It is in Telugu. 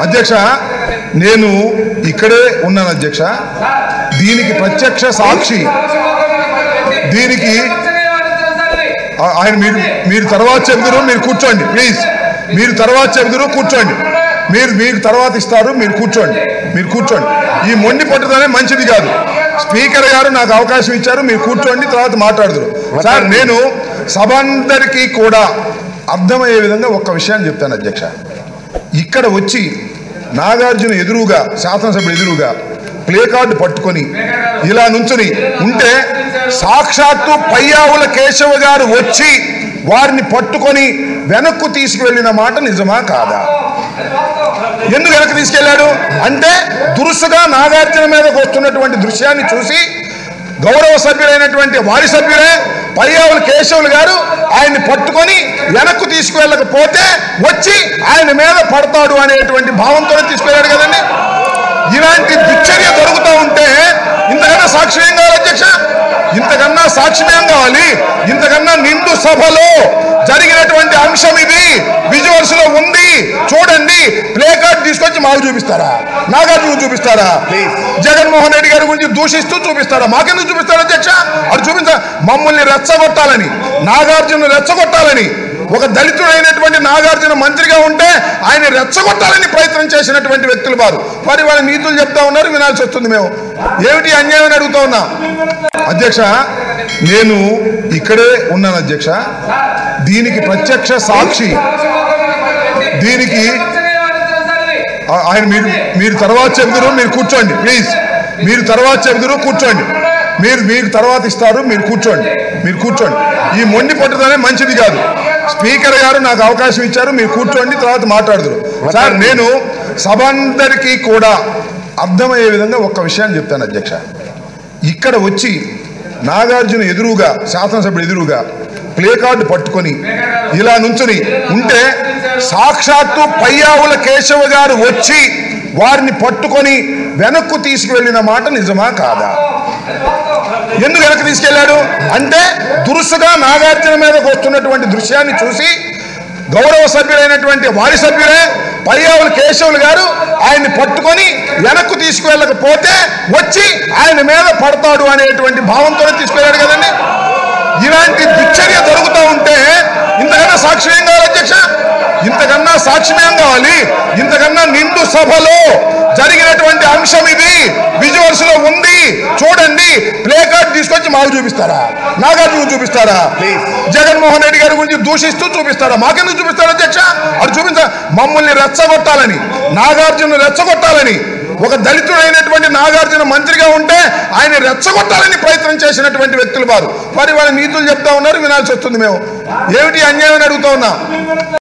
అధ్యక్ష నేను ఇక్కడే ఉన్నాను అధ్యక్ష దీనికి ప్రత్యక్ష సాక్షి దీనికి ఆ- ఆయన మీరు మీరు తర్వాత చెబుదురు మీరు కూర్చోండి ప్లీజ్ మీరు తర్వాత చెబుదురు కూర్చోండి మీరు మీకు తర్వాత ఇస్తారు మీరు కూర్చోండి మీరు కూర్చోండి ఈ మొండి పట్టుదలే మంచిది కాదు స్పీకర్ గారు నాకు అవకాశం ఇచ్చారు మీరు కూర్చోండి తర్వాత మాట్లాడుదురు సార్ నేను సభ అందరికీ కూడా అర్థమయ్యే విధంగా ఒక్క విషయాన్ని చెప్తాను అధ్యక్ష ఇక్కడ వచ్చి నాగార్జున ఎదురుగా శాసనసభ్యుడు ఎదురుగా ప్లే కార్డు పట్టుకొని ఇలా నుంచుని ఉంటే సాక్షాత్తు పయ్యావుల కేశవ గారు వచ్చి వారిని పట్టుకొని వెనక్కు తీసుకువెళ్ళిన మాట నిజమా కాదా ఎందుకు వెనక్కి తీసుకెళ్లాడు అంటే దురుసుగా నాగార్జున మీదకి వస్తున్నటువంటి దృశ్యాన్ని చూసి గౌరవ సభ్యులైనటువంటి వారి సభ్యులే పర్యావరణ కేశవులు గారు ఆయన్ని పట్టుకొని వెనక్కు తీసుకువెళ్ళకపోతే వచ్చి ఆయన మీద పడతాడు అనేటువంటి భావంతోనే తీసుకెళ్ళాడు కదండి ఇలాంటి దుశ్చర్య జరుగుతూ ఉంటే ఇంతకన్నా సాక్ష్యం ఏం కావాలి అధ్యక్ష ఇంతకన్నా సాక్ష్యం ఏం కావాలి ఇంతకన్నా నిండు సభలో జరిగినటువంటి అంశం ఇది విజువల్స్ లో ఉంది చూడండి ప్లే కార్డ్ తీసుకొచ్చి మాకు చూపిస్తారా నాగార్జున చూపిస్తారా జగన్మోహన్ రెడ్డి గారి గురించి దూషిస్తూ చూపిస్తారా మాకెందుకు చూపిస్తారా అధ్యక్ష అది చూపించ మమ్మల్ని రెచ్చగొట్టాలని నాగార్జున రెచ్చగొట్టాలని ఒక దళితుడైనటువంటి నాగార్జున మంత్రిగా ఉంటే ఆయన రెచ్చగొట్టాలని ప్రయత్నం చేసినటువంటి వ్యక్తులు వారు మరి వాళ్ళ నీతులు చెప్తా ఉన్నారు వినాల్సి వస్తుంది మేము ఏమిటి అన్యాయం అని అడుగుతా ఉన్నాం అధ్యక్ష నేను ఇక్కడే ఉన్నాను అధ్యక్ష దీనికి ప్రత్యక్ష సాక్షి దీనికి ఆ- ఆయన మీరు మీరు తర్వాత చెబుదురు మీరు కూర్చోండి ప్లీజ్ మీరు తర్వాత చెబుదురు కూర్చోండి మీరు మీకు తర్వాత ఇస్తారు మీరు కూర్చోండి మీరు కూర్చోండి ఈ మొండి పట్టుదలే మంచిది కాదు స్పీకర్ గారు నాకు అవకాశం ఇచ్చారు మీరు కూర్చోండి తర్వాత మాట్లాడుదురు సార్ నేను సభ అందరికీ కూడా అర్థమయ్యే విధంగా ఒక్క విషయాన్ని చెప్తాను అధ్యక్ష ఇక్కడ వచ్చి నాగార్జున ఎదురుగా శాసనసభ్యుడు ఎదురుగా ప్లే కార్డు పట్టుకొని ఇలా నుంచుని ఉంటే సాక్షాత్తు పయ్యావుల కేశవ గారు వచ్చి వారిని పట్టుకొని వెనక్కు తీసుకువెళ్ళిన మాట నిజమా కాదా ఎందుకు వెనక్కి తీసుకెళ్లాడు అంటే దురుసుగా నాగార్జున మీదకి వస్తున్నటువంటి దృశ్యాన్ని చూసి గౌరవ సభ్యులైనటువంటి వారి సభ్యులే పర్యావరణ కేశవులు గారు ఆయన్ని పట్టుకొని వెనక్కు తీసుకువెళ్ళకపోతే వచ్చి ఆయన మీద పడతాడు అనేటువంటి భావంతోనే తీసుకెళ్ళాడు కదండి ఇలాంటి దుశ్చర్య జరుగుతూ ఉంటే ఇంతకన్నా సాక్ష్యం ఏం కావాలి అధ్యక్ష ఇంతకన్నా సాక్ష్యం ఏం కావాలి ఇంతకన్నా నిండు సభలో జరిగినటువంటి అంశం ఇది విజువల్స్ లో ఉంది చూడండి ప్లే కార్డ్ తీసుకొచ్చి మాకు చూపిస్తారా నాగార్జున చూపిస్తారా జగన్మోహన్ రెడ్డి గారి గురించి దూషిస్తూ చూపిస్తారా మాకెందుకు చూపిస్తారా అధ్యక్ష అది చూపించ మమ్మల్ని రెచ్చగొట్టాలని నాగార్జున రెచ్చగొట్టాలని ఒక దళితుడైనటువంటి నాగార్జున మంత్రిగా ఉంటే ఆయన రెచ్చగొట్టాలని ప్రయత్నం చేసినటువంటి వ్యక్తులు వారు మరి వాళ్ళ నీతులు చెప్తా ఉన్నారు వినాల్సి వస్తుంది మేము ఏమిటి అన్యాయం అని అడుగుతా ఉన్నాం